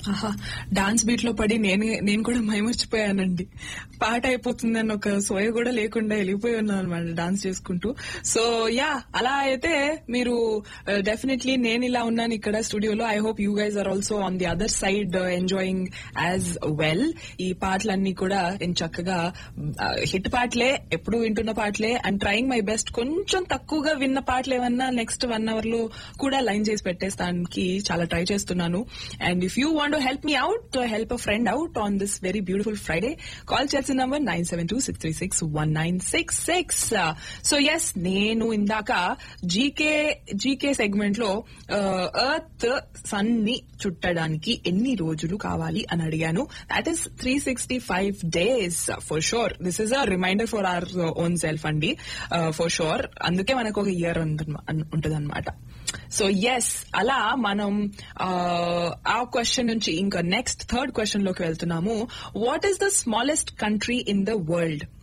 ఆహా dance beat లో పడి నేను నేను కూడా మైమర్చిపోయానండి పాట అయిపోతుందని ఒక సోయ కూడా లేకుండా వెళ్ళిపోయి ఉన్నాను అనమాట డాన్స్ చేసుకుంటూ సో యా అలా అయితే మీరు డెఫినెట్లీ నేను ఇలా ఉన్నాను ఇక్కడ స్టూడియోలో I hope you guys are also on the other side enjoying as well ఈ పాటలన్నీ కూడా నేను చక్కగా హిట్ పాటలే ఎప్పుడు వింటున్న పాటలే అండ్ ట్రయింగ్ మై బెస్ట్ కొంచెం తక్కువగా విన్న పాటలు ఏమన్నా నెక్స్ట్ వన్ అవర్ లో కూడా లైన్ చేసి పెట్టేస్తానికి చాలా ట్రై చేస్తున్నాను and if you want help me out help a friend out on this very beautiful Friday call చేసిన number nine seven two six three six one nine six six so yes నేను ఇందాక GK GK segment లో earth sun ని చుట్టడానికి ఎన్ని రోజులు కావాలి అని అడిగాను that is three sixty five days for sure this is a reminder for our own self అండి ఫర్ షూర్ అందుకే మనకు ఒక ఇయర్ ఉంటుంది అనమాట సో ఎస్ అలా మనం ఆ క్వశ్చన్ నుంచి ఇంకా నెక్స్ట్ థర్డ్ క్వశ్చన్ లోకి వెళ్తున్నాము what is the smallest country in the world